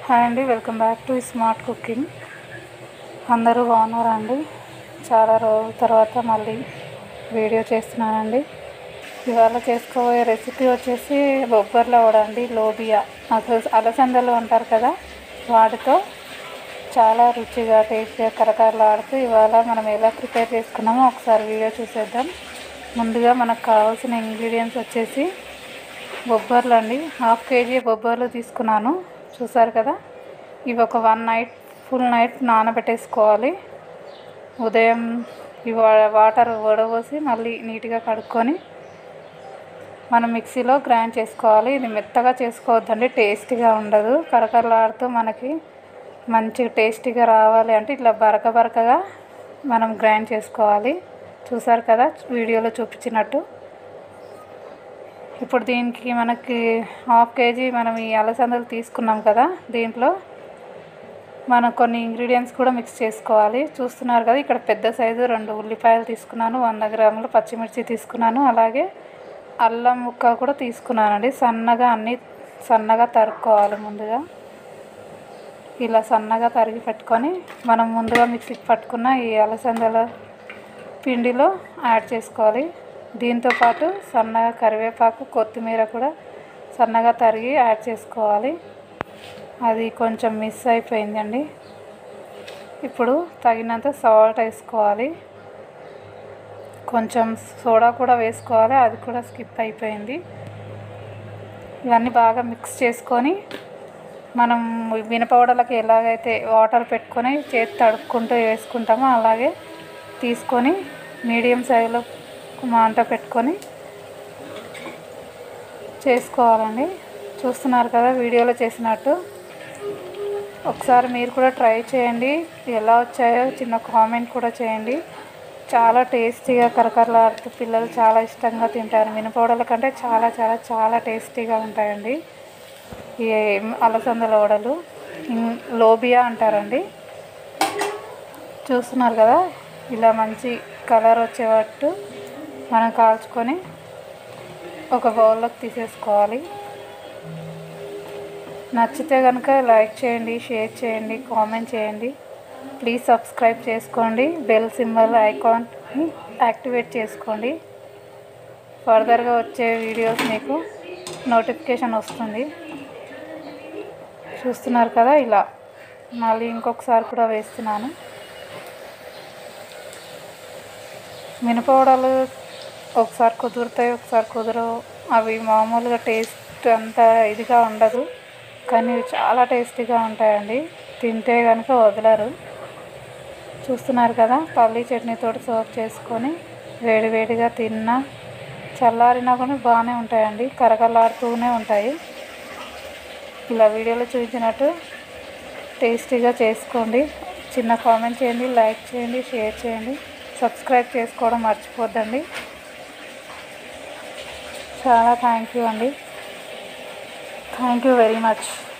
hi అండి welcome back to smart cooking అందరూ బాగున్నారా అండి చాలా రోజుల తర్వాత మళ్ళీ వీడియో చేస్తున్నానండి ఇవాళ చేసుకోబోయే రెసిపీ వచ్చేసి బొబ్బర్లు అవడండి లోబియా అసలు అలసందలు అంటారు కదా వాటితో చాలా రుచిగా టేస్ట్గా కరకరలాడుతూ ఇవాళ మనం ఎలా ప్రిపేర్ చేసుకున్నామో ఒకసారి వీడియో చూసేద్దాం ముందుగా మనకు కావాల్సిన ఇంగ్రీడియంట్స్ వచ్చేసి బొబ్బర్లు అండి హాఫ్ కేజీ బొబ్బర్లు తీసుకున్నాను చూసారు కదా ఇవి ఒక వన్ నైట్ ఫుల్ నైట్ నానబెట్టేసుకోవాలి ఉదయం ఈ వా- వాటర్ వడబోసి మళ్ళీ నీట్గా కడుక్కొని మనం మిక్సీలో గ్రైండ్ చేసుకోవాలి ఇది మెత్తగా చేసుకోవద్దండి టేస్టీగా ఉండదు కరకరలాడుతూ మనకి మంచి టేస్టీగా రావాలి అంటే ఇట్లా బరక బరకగా మనం గ్రైండ్ చేసుకోవాలి చూసారు కదా వీడియోలో చూపించినట్టు ఇప్పుడు దీనికి మనకి హాఫ్ కేజీ మనం ఈ అలసందలు తీసుకున్నాం కదా దీంట్లో మనం కొన్ని ఇంగ్రీడియంట్స్ కూడా మిక్స్ చేసుకోవాలి చూస్తున్నారు కదా ఇక్కడ పెద్ద సైజు రెండు ఉల్లిపాయలు తీసుకున్నాను వంద గ్రాములు పచ్చిమిర్చి తీసుకున్నాను అలాగే అల్లం ముక్క కూడా తీసుకున్నానండి సన్నగా అన్నీ సన్నగా తరుక్కోవాలి ముందుగా ఇలా సన్నగా తరిగి పెట్టుకొని మనం ముందుగా మిక్సీకి పట్టుకున్న ఈ అలసందల పిండిలో యాడ్ చేసుకోవాలి దీంతో పాటు సన్నగా కరివేపాకు కొత్తిమీర కూడా సన్నగా తరిగి యాడ్ చేసుకోవాలి అది కొంచెం మిస్ అయిపోయిందండి ఇప్పుడు తగినంత సాల్ట్ వేసుకోవాలి కొంచెం సోడా కూడా వేసుకోవాలి అది కూడా స్కిప్ అయిపోయింది ఇవన్నీ బాగా మిక్స్ చేసుకొని మనం మినపవడలకి ఎలాగైతే వాటర్ పెట్టుకొని చేతి తడుపుకుంటూ వేసుకుంటామో అలాగే తీసుకొని మీడియం సైజులో మంట పెట్టుకొని చేసుకోవాలండి చూస్తున్నారు కదా వీడియోలో చేసినట్టు ఒకసారి మీరు కూడా ట్రై చేయండి ఎలా వచ్చాయో చిన్న కామెంట్ కూడా చేయండి చాలా టేస్టీగా కరకరలాడుతూ పిల్లలు చాలా ఇష్టంగా తింటారు మినపవడల కంటే చాలా చాలా చాలా టేస్టీగా ఉంటాయండి ఈ అలసందల వడలు ఇం- లోబియా అంటారండి చూస్తున్నారు కదా ఇలా మంచి కలర్ వచ్చేటట్టు మనం కాల్చుకొని ఒక బౌల్లోకి తీసేసుకోవాలి నచ్చితే కనుక లైక్ చేయండి షేర్ చేయండి కామెంట్ చేయండి ప్లీజ్ సబ్స్క్రైబ్ చేసుకోండి బెల్ సింబల్ ఐకాన్ని యాక్టివేట్ చేసుకోండి ఫర్దర్గా వచ్చే వీడియోస్ మీకు నోటిఫికేషన్ వస్తుంది చూస్తున్నారు కదా ఇలా మళ్ళీ ఇంకొకసారి కూడా వేస్తున్నాను మినపవడలు ఒకసారి కుదురుతాయి ఒకసారి కుదరవు అవి మామూలుగా టేస్ట్ అంత ఇదిగా ఉండదు కానీ ఇవి చాలా టేస్టీగా ఉంటాయండి తింటే కనుక వదలరు చూస్తున్నారు కదా పల్లీ చట్నీతో సర్వ్ చేసుకొని వేడివేడిగా తిన్నా చల్లారినా కూడా బాగానే ఉంటాయండి కరకలాడుతూనే ఉంటాయి ఇలా వీడియోలో చూపించినట్టు టేస్టీగా చేసుకోండి చిన్న కామెంట్ చేయండి లైక్ చేయండి షేర్ చేయండి సబ్స్క్రైబ్ చేసుకోవడం మర్చిపోద్దండి చాలా థ్యాంక్ యూ అండి థ్యాంక్ యూ వెరీ మచ్